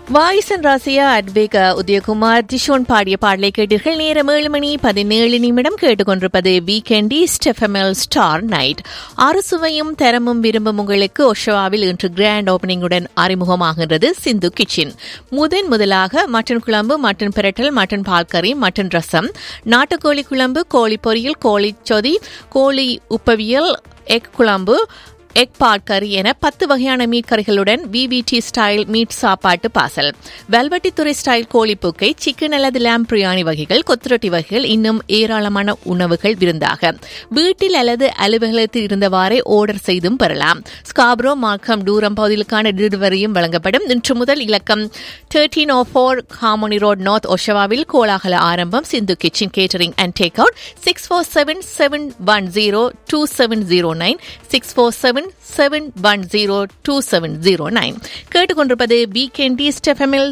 வாய்சன் ராசியா அட்வேக உதயகுமார் திஷோன் பாடிய பாடலை கேட்டீர்கள் நேரம் ஏழு மணி பதினேழு நிமிடம் கேட்டுக்கொண்டிருப்பது வீக்கெண்டி ஸ்டெஃபமெல் ஸ்டார் நைட் அறுசுவையும் தரமும் விரும்பும் உங்களுக்கு ஒஷவாவில் இன்று கிராண்ட் ஓபனிங்குடன் அறிமுகமாகின்றது சிந்து கிச்சன் முதன் முதலாக மட்டன் குழம்பு மட்டன் பிரட்டல் மட்டன் பால்கறி மட்டன் ரசம் நாட்டுக்கோழி குழம்பு கோழி பொரியல் கோழி சொதி கோழி உப்பவியல் எக் குழம்பு எக் பாட் கறி என பத்து வகையான மீட் கறிகளுடன் விவிடி ஸ்டைல் மீட் சாப்பாட்டு பாசல் வெல்வெட்டித்துறை ஸ்டைல் கோழிப்பூக்கை சிக்கன் அல்லது லேம் பிரியாணி வகைகள் கொத்துரொட்டி வகைகள் இன்னும் ஏராளமான உணவுகள் விருந்தாக வீட்டில் அல்லது அலுவலகத்தில் இருந்தவாறே ஆர்டர் செய்தும் பெறலாம் ஸ்காப்ரோ மார்க்கம் டூரம் பகுதிகளுக்கான டெலிவரியும் வழங்கப்படும் இன்று முதல் இலக்கம் thirteen O four harmony road north ஒஷவாவில் கோலாகல ஆரம்பம் Sindhu kitchen catering and take out six four seven seven one zero two seven zero nine six four seven seven one zero two seven zero nine கேட்டுக்கொண்டிருப்பது வீக்கெண்டி ஸ்டெஃபமில்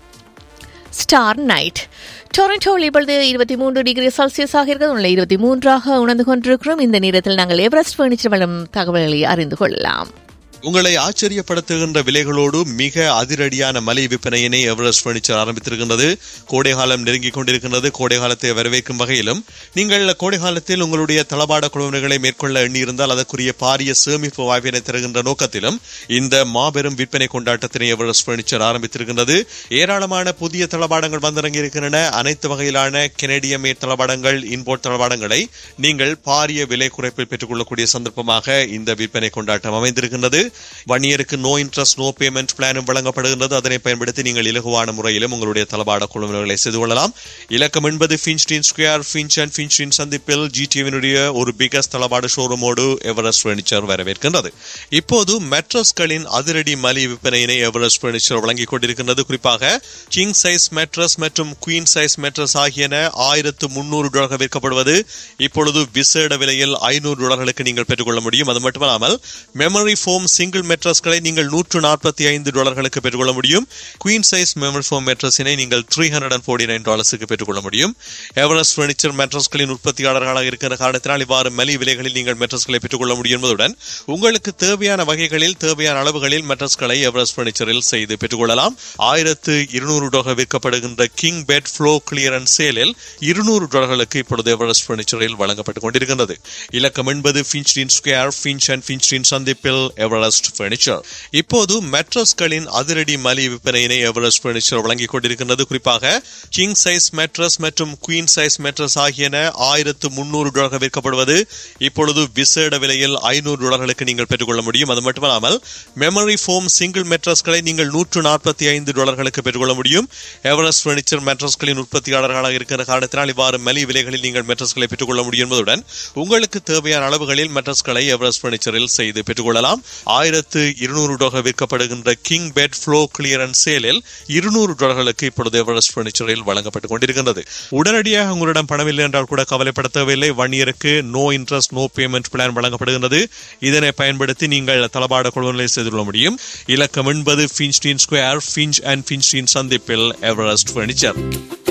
star night டொரண்டோவில் இப்பொழுது இருபத்தி மூன்று degree Celsius ஆக இருக்கிறது உள்ள இருபத்தி மூன்றாக உணர்ந்து கொண்டிருக்கிறோம் இந்த நேரத்தில் நாங்கள் எவரெஸ்ட் பர்னிச்சர் வழங்கும் தகவல்களை அறிந்து கொள்ளலாம் உங்களை ஆச்சரியப்படுத்துகின்ற விலைகளோடு மிக அதிரடியான மலை விற்பனையினை எவரெஸ்ட் பர்னிச்சர் ஆரம்பித்திருக்கின்றது கோடை காலம் நெருங்கிக் கொண்டிருக்கின்றது கோடை காலத்தை வரவேற்கும் வகையிலும் நீங்கள் கோடை காலத்தில் உங்களுடைய தளபாட குழுவினர்களை மேற்கொள்ள எண்ணியிருந்தால் அதற்குரிய பாரிய சேமிப்பு வாய்ப்பினை தருகின்ற நோக்கத்திலும் இந்த மாபெரும் விற்பனை கொண்டாட்டத்தினை எவரெஸ்ட் பர்னிச்சர் ஆரம்பித்திருக்கின்றது ஏராளமான புதிய தளபாடங்கள் வந்திறங்கி இருக்கின்றன அனைத்து வகையிலான கெனடிய மேட் தளபாடங்கள் இன்போர்ட் தளபாடங்களை நீங்கள் பாரிய விலை குறைப்பில் பெற்றுக்கொள்ளக்கூடிய சந்தர்ப்பமாக இந்த விற்பனை கொண்டாட்டம் அமைந்திருக்கின்றது ஒன் இயருக்கு நோ இன்ட்ரெஸ்ட் நோ பேமெண்ட் பிளானும் வழங்கப்படுகின்றது அதனை பயன்படுத்தி நீங்கள் இலகுவான முறையிலும் உங்களுடைய தளபாட குழுவினர்களை செய்து கொள்ளலாம் இலக்கம் என்பது Finchdene square Finch and Finchdene சந்திப்பில் ஜிடிவினுடைய ஒரு பிகஸ்ட் தளபாட ஷோரூமோடு எவரெஸ்ட் பர்னிச்சர் வரவேற்கின்றது இப்போது மெட்ரஸ்களின் அதிரடி மலி விற்பனையினை எவரெஸ்ட் பர்னிச்சர் வழங்கிக் கொண்டிருக்கின்றது குறிப்பாக கிங் சைஸ் மெட்ரஸ் மற்றும் குயின் சைஸ் மெட்ரஸ் ஆகியன ஆயிரத்து முன்னூறு டாலர்கள் விற்கப்படுவது இப்பொழுது விசேட விலையில் ஐநூறு டாலர்களுக்கு நீங்கள் பெற்றுக்கொள்ள முடியும் அது மட்டுமல்லாமல் மெமரி ஃபோம் சிங்கிள் மெட்ரஸ்களை நீங்கள் நூற்று நாற்பத்தி ஐந்து டாலர்களுக்கு பெற்றுக்கொள்ள முடியும் குயின் சைஸ் மெமரி ஃபோம் மெட்ரஸினை நீங்கள் three hundred and forty nine டாலர்ஸுக்கு பெற்றுக்கொள்ள முடியும் எவரெஸ்ட் பர்னிச்சர் மெட்ரஸ்களின் உற்பத்தியாளர்களாக இருக்கிற காரணத்தினால் இவ்வாறு மலி விலைகளில் நீங்கள் மெட்ரஸ்களை பெற்றுக்கொள்ள முடியும் என்பதுடன் உங்களுக்கு தேவையான வகைகளில் தேவையான அளவுகளில் மெட்ரஸ்களை எவரெஸ்ட் பர்னிச்சரில் செய்து பெற்றுக்கொள்ளலாம் ஆயிரத்து இருநூறு டாலர் விற்கப்படுகின்ற கிங் பெட் ஃப்ளோ கிளியரன்ஸ் சேலில் இருநூறு டாலர்களுக்கு இப்பொழுது எவரெஸ்ட் பர்னிச்சரில் வழங்கப்பட்டுக் கொண்டிருக்கின்றது இலக்கம் என்பது Finchdene square Finch and Finchdene சந்திப்பில் எவரெஸ்ட் பர்னிச்சர் இப்போது மெட்ரஸ்களின் அதிரடி மலி விற்பனையினை எவரெஸ்ட் பர்னிச்சர் வழங்கிக் கொண்டிருக்கின்றது குறிப்பாக கிங் சைஸ் மெட்ரஸ் மற்றும் குயின் சைஸ் மெட்ரஸ் ஆகியன ஆயிரத்து முன்னூறு டாலர்கள் விற்கப்படுவது இப்பொழுது விசேட விலையில் ஐநூறு டாலர்களுக்கு நீங்கள் பெற்றுக்கொள்ள முடியும் அது மட்டுமல்லாமல் மெமரி ஃபோம் சிங்கிள் மெட்ரஸ்களை நீங்கள் நூற்று நாற்பத்தி ஐந்து டாலர்களுக்கு பெற்றுக்கொள்ள முடியும் எவரெஸ்ட் பர்னிச்சர் மெட்ரஸ்களின் உற்பத்தியாளர்களாக இருக்கிற காரணத்தினால் இவ்வாறு மலி விலைகளில் நீங்கள் மெட்ரஸ்களை பெற்றுக்கொள்ள முடியும் என்பதுடன் உங்களுக்கு தேவையான அளவுகளில் மெட்ரஸ்களை எவரெஸ்ட் பர்னிச்சரில் செய்து பெற்றுக்கொள்ளலாம் ஆயிரத்து இருநூறு டாலர் விற்கப்படுகின்ற கிங் பெட் ஃப்ளோ கிளியரன்ஸ் சேலில் இருநூறு டாலர்களுக்கு இப்பொழுது எவரெஸ்ட் பர்னிச்சரில் வழங்கப்பட்டுக் கொண்டிருக்கின்றது உடனடியாக உங்களிடம் பணமில்லை என்றால் கூட கவலைப்பட தேவையில்லை ஒன் இயருக்கு no interest no payment plan வழங்கப்படுகின்றது இதனை பயன்படுத்தி நீங்கள் தளபாட கொள்வனை செய்து கொள்ள முடியும் இலக்கம் என்பது Finchdene square Finch and Finchdene சந்திப்பில் எவரெஸ்ட் பர்னிச்சர்